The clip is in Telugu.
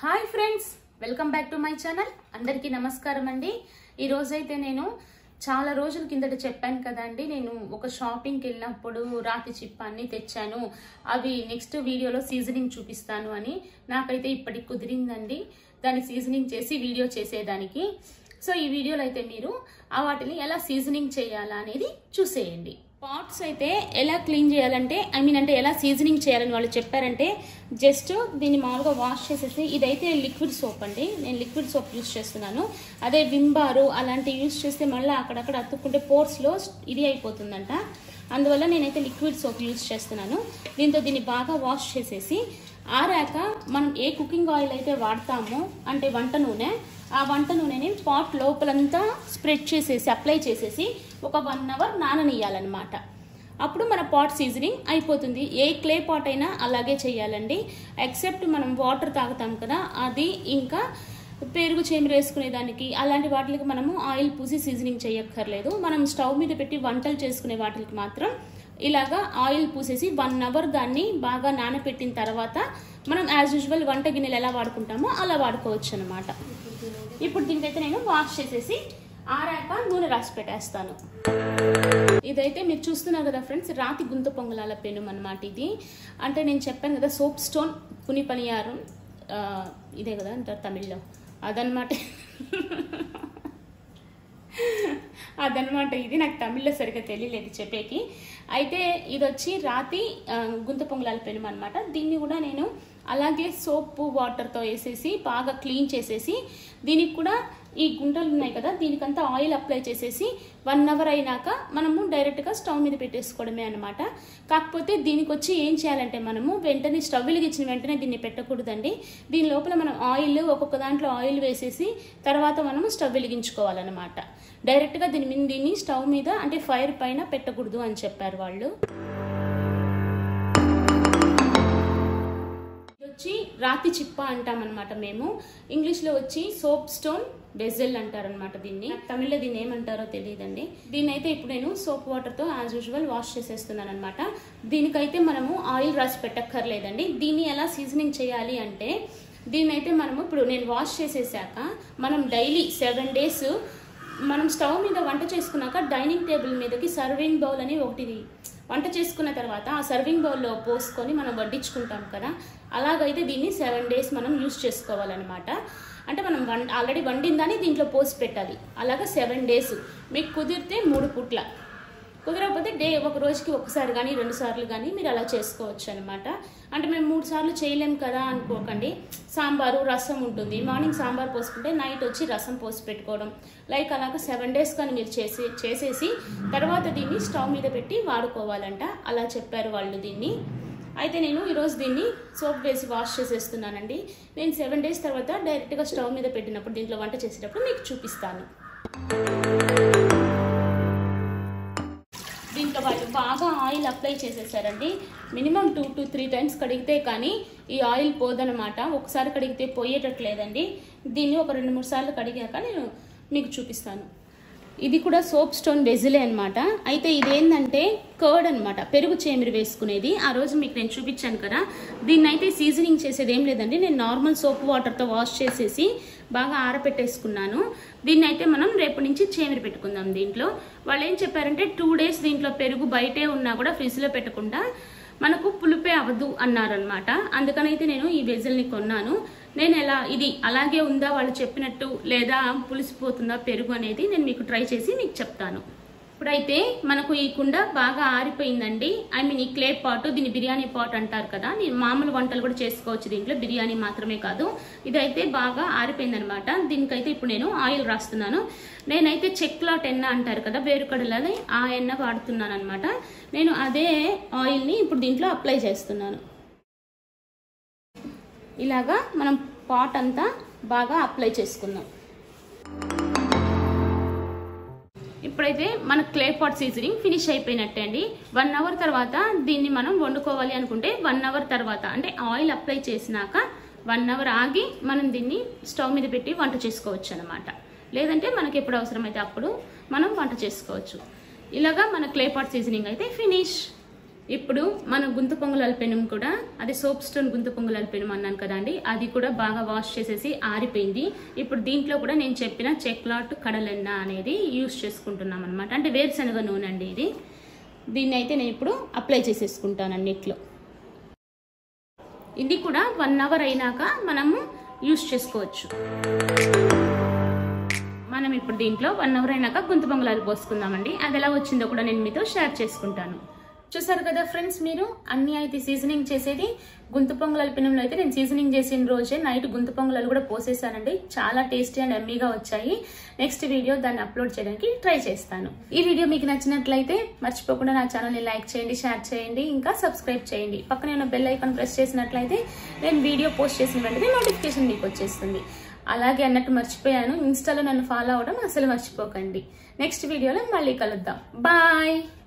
hi friends welcome back to my channel అందరికీ నమస్కారం అండి ఈ రోజైతే నేను చాలా రోజుల కిందట చెప్పాను కదండి నేను ఒక షాపింగ్కి వెళ్ళినప్పుడు రాతి చిప్ప అన్ని తెచ్చాను అవి నెక్స్ట్ వీడియోలో సీజనింగ్ చూపిస్తాను అని నాకైతే ఇప్పటికి కుదిరిందండి దాన్ని సీజనింగ్ చేసి వీడియో చేసేదానికి సో ఈ వీడియోలో అయితే మీరు ఆ వాటిని ఎలా సీజనింగ్ చేయాలా అనేది చూసేయండి పాట్స్ అయితే ఎలా క్లీన్ చేయాలంటే ఐ మీన్ అంటే ఎలా సీజనింగ్ చేయాలని వాళ్ళు చెప్పారంటే జస్ట్ దీన్ని మామూలుగా వాష్ చేసేసి ఇదైతే లిక్విడ్ సోప్ అండి నేను లిక్విడ్ సోప్ యూస్ చేస్తున్నాను అదే వింబారు అలాంటివి యూస్ చేస్తే మళ్ళీ అక్కడక్కడ అతుక్కుంటే పోర్స్లో ఇది అయిపోతుందంట అందువల్ల నేనైతే లిక్విడ్ సోప్ యూస్ చేస్తున్నాను దీంతో దీన్ని బాగా వాష్ చేసేసి ఆరాక మనం ఏ కుకింగ్ ఆయిల్ అయితే వాడతామో అంటే వంట నూనె ఆ వంట నూనెని పాట్ లోపలంతా స్ప్రెడ్ చేసేసి అప్లై చేసేసి ఒక వన్ అవర్ నాననియాలన్నమాట అప్పుడు మన పాట్ సీజనింగ్ అయిపోతుంది ఏ క్లే పాట్ అయినా అలాగే చేయాలండి ఎక్సెప్ట్ మనం వాటర్ తాగుతాం కదా అది ఇంకా పెరుగు చేమిరి వేసుకునే దానికి అలాంటి వాటికి మనము ఆయిల్ పూసి సీజనింగ్ చేయక్కర్లేదు మనం స్టవ్ మీద పెట్టి వంటలు చేసుకునే వాటికి మాత్రం ఇలాగా ఆయిల్ పూసేసి వన్ అవర్ దాన్ని బాగా నానబెట్టిన తర్వాత మనం యాజ్ యూజువల్ వంట గిన్నెలు ఎలా వాడుకుంటామో అలా వాడుకోవచ్చు అనమాట ఇప్పుడు దీనికైతే నేను వాష్ చేసేసి ఆరాక నూనె రాసి పెట్టేస్తాను ఇదైతే మీరు చూస్తున్నారు కదా ఫ్రెండ్స్ రాతి గుంత పొంగలాల పెనుం అనమాట ఇది అంటే నేను చెప్పాను కదా సోప్ స్టోన్ పుని పనియారం ఆ, ఇదే కదా అంటారు తమిళ్లో అదనమాట అదనమాట ఇది నాకు తమిళ్లో సరిగ్గా తెలియలేదు చెప్పేకి అయితే ఇది వచ్చి రాతి ఆ, గుంత పొంగలాల పెనుం అనమాట దీన్ని కూడా నేను అలాగే సోప్ వాటర్తో వేసేసి బాగా క్లీన్ చేసేసి దీనికి కూడా ఈ గుంటలు ఉన్నాయి కదా దీనికంతా ఆయిల్ అప్లై చేసేసి వన్ అవర్ అయినాక మనము డైరెక్ట్గా స్టవ్ మీద పెట్టేసుకోవడమే అనమాట కాకపోతే దీనికి వచ్చి ఏం చేయాలంటే మనము వెంటనే స్టవ్ వెలిగించిన వెంటనే దీన్ని పెట్టకూడదండి దీని లోపల మనం ఆయిల్ ఒక్కొక్క దాంట్లో ఆయిల్ వేసేసి తర్వాత మనము స్టవ్ వెలిగించుకోవాలన్నమాట డైరెక్ట్గా దీని మీద దీన్ని స్టవ్ మీద అంటే ఫైర్ పైన పెట్టకూడదు అని చెప్పారు వాళ్ళు ఇది వచ్చి రాతి చిప్ప అంటాం అనమాట మేము ఇంగ్లీష్లో వచ్చి సోప్ స్టోన్ బెజెల్ అంటారనమాట దీన్ని నాకు తమిళ్లో దీన్ని ఏమంటారో తెలియదండి దీన్ని అయితే ఇప్పుడు నేను సోప్ వాటర్తో యాజ్ యూజువల్ వాష్ చేసేస్తున్నాను అనమాట దీనికైతే మనము ఆయిల్ రాసి పెట్టక్కర్లేదండి దీన్ని ఎలా సీజనింగ్ చేయాలి అంటే దీన్ని అయితే మనము ఇప్పుడు నేను వాష్ చేసేసాక మనం డైలీ సెవెన్ డేస్ మనం స్టవ్ మీద వంట చేసుకున్నాక డైనింగ్ టేబుల్ మీదకి సర్వింగ్ బౌల్ అని ఒకటి వంట చేసుకున్న తర్వాత ఆ సర్వింగ్ బౌల్లో పోసుకొని మనం వడ్డించుకుంటాం కదా అలాగైతే దీన్ని సెవెన్ డేస్ మనం యూస్ చేసుకోవాలన్నమాట అంటే మనం వం ఆల్రెడీ వండిందని దీంట్లో పోసి పెట్టాలి అలాగా సెవెన్ డేస్ మీకు కుదిరితే మూడు పుట్ల కుదరకపోతే డే ఒక రోజుకి ఒకసారి కానీ రెండు సార్లు కానీ మీరు అలా చేసుకోవచ్చు అనమాట అంటే మేము మూడు సార్లు చేయలేం కదా అనుకోకండి సాంబారు రసం ఉంటుంది మార్నింగ్ సాంబార్ పోసుకుంటే నైట్ వచ్చి రసం పోసి పెట్టుకోవడం లైక్ అలాగ సెవెన్ డేస్ కానీ మీరు చేసి చేసేసి తర్వాత దీన్ని స్టవ్ మీద పెట్టి వాడుకోవాలంట అలా చెప్పారు వాళ్ళు దీన్ని అయితే నేను ఈరోజు దీన్ని సోప్ వేసి వాష్ చేసేస్తున్నానండి నేను సెవెన్ డేస్ తర్వాత డైరెక్ట్గా స్టవ్ మీద పెట్టినప్పుడు దీంట్లో వంట చేసేటప్పుడు మీకు చూపిస్తాను దీంట్లో వాళ్ళు బాగా ఆయిల్ అప్లై చేసేసారండి minimum two to three times కడిగితే కానీ ఈ ఆయిల్ పోదనమాట ఒకసారి కడిగితే పోయేటట్లేదండి దీన్ని ఒక రెండు మూడు సార్లు కడిగాక నేను మీకు చూపిస్తాను ఇది కూడా సోప్ స్టోన్ వెజిలే అనమాట అయితే ఇదేంటంటే కర్డ్ అనమాట పెరుగు చేమిరి వేసుకునేది ఆ రోజు మీకు నేను చూపించాను కదా దీన్ని అయితే సీజనింగ్ చేసేది ఏం లేదండి నేను నార్మల్ సోప్ వాటర్తో వాష్ చేసేసి బాగా ఆరపెట్టేసుకున్నాను దీన్ని అయితే మనం రేపు నుంచి చేమిరి పెట్టుకుందాం దీంట్లో వాళ్ళు ఏం చెప్పారంటే టూ డేస్ దీంట్లో పెరుగు బయటే ఉన్నా కూడా ఫ్రిడ్జ్లో పెట్టకుండా మనకు పులుపే అవ్వదు అన్నారనమాట అందుకనైతే నేను ఈ వెజల్ని కొన్నాను నేను ఎలా ఇది అలాగే ఉందా వాళ్ళు చెప్పినట్టు లేదా పులిసిపోతుందా పెరుగు అనేది నేను మీకు ట్రై చేసి మీకు చెప్తాను ఇప్పుడైతే మనకు ఈ కుండ బాగా ఆరిపోయిందండి ఐ మీన్ ఈ క్లే పాట్ దీన్ని బిర్యానీ పాట్ అంటారు కదా నేను మామూలు వంటలు కూడా చేసుకోవచ్చు దీంట్లో బిర్యానీ మాత్రమే కాదు ఇదైతే బాగా ఆరిపోయిందనమాట దీనికైతే ఇప్పుడు నేను ఆయిల్ రాస్తున్నాను నేనైతే చెక్లాట్ ఎన్న అంటారు కదా వేరుకడలని ఆ ఎన్న వాడుతున్నాను అనమాట నేను అదే ఆయిల్ని ఇప్పుడు దీంట్లో అప్లై చేస్తున్నాను ఇలాగా మనం పాట్ అంతా బాగా అప్లై చేసుకుందాం ఇప్పుడైతే మన క్లే పాట్ సీజనింగ్ ఫినిష్ అయిపోయినట్టే అండి వన్ అవర్ తర్వాత దీన్ని మనం వండుకోవాలి అనుకుంటే వన్ అవర్ తర్వాత అంటే ఆయిల్ అప్లై చేసినాక వన్ అవర్ ఆగి మనం దీన్ని స్టవ్ మీద పెట్టి వంట చేసుకోవచ్చు అనమాట లేదంటే మనకి ఎప్పుడు అవసరమైతే అప్పుడు మనం వంట చేసుకోవచ్చు ఇలాగా మన క్లే పాట్ సీజనింగ్ అయితే ఫినిష్ ఇప్పుడు మన గుంత పొంగులాల పెనం కూడా అది సోప్ స్టోన్ గుంత పొంగులాల పెనం అన్నాను కదండి అది కూడా బాగా వాష్ చేసేసి ఆరిపోయింది ఇప్పుడు దీంట్లో కూడా నేను చెప్పిన చెక్లాట్ కడలెన్న అనేది యూస్ చేసుకుంటున్నాం అనమాట అంటే వేరుశనగ నూనె అండి ఇది దీన్ని అయితే నేను ఇప్పుడు అప్లై చేసేసుకుంటాను అన్నిట్లో ఇది కూడా వన్ అవర్ అయినాక మనము యూస్ చేసుకోవచ్చు మనం ఇప్పుడు దీంట్లో వన్ అవర్ అయినాక గుంత పొంగలాలు పోసుకుందామండి అది ఎలా వచ్చిందో కూడా నేను మీతో షేర్ చేసుకుంటాను చూసారు కదా ఫ్రెండ్స్ మీరు అన్ని అయితే సీజనింగ్ చేసేది గుంత పొంగలాల పిన్నంలో అయితే నేను సీజనింగ్ చేసిన రోజే నైట్ గుంత పొంగలాలు కూడా పోసేసానండి చాలా టేస్టీ అండ్ ఎమ్మీగా వచ్చాయి నెక్స్ట్ వీడియో దాన్ని అప్లోడ్ చేయడానికి ట్రై చేస్తాను ఈ వీడియో మీకు నచ్చినట్లయితే మర్చిపోకుండా నా ఛానల్ని లైక్ చేయండి షేర్ చేయండి ఇంకా సబ్స్క్రైబ్ చేయండి పక్కనే ఉన్న బెల్ ఐకాన్ ప్రెస్ చేసినట్లయితే నేను వీడియో పోస్ట్ చేసిన వెంటనే నోటిఫికేషన్ మీకు వచ్చేస్తుంది అలాగే అన్నట్టు మర్చిపోయాను ఇన్స్టాలో నన్ను ఫాలో అవ్వడం అసలు మర్చిపోకండి నెక్స్ట్ వీడియోలో మళ్ళీ కలుద్దాం బాయ్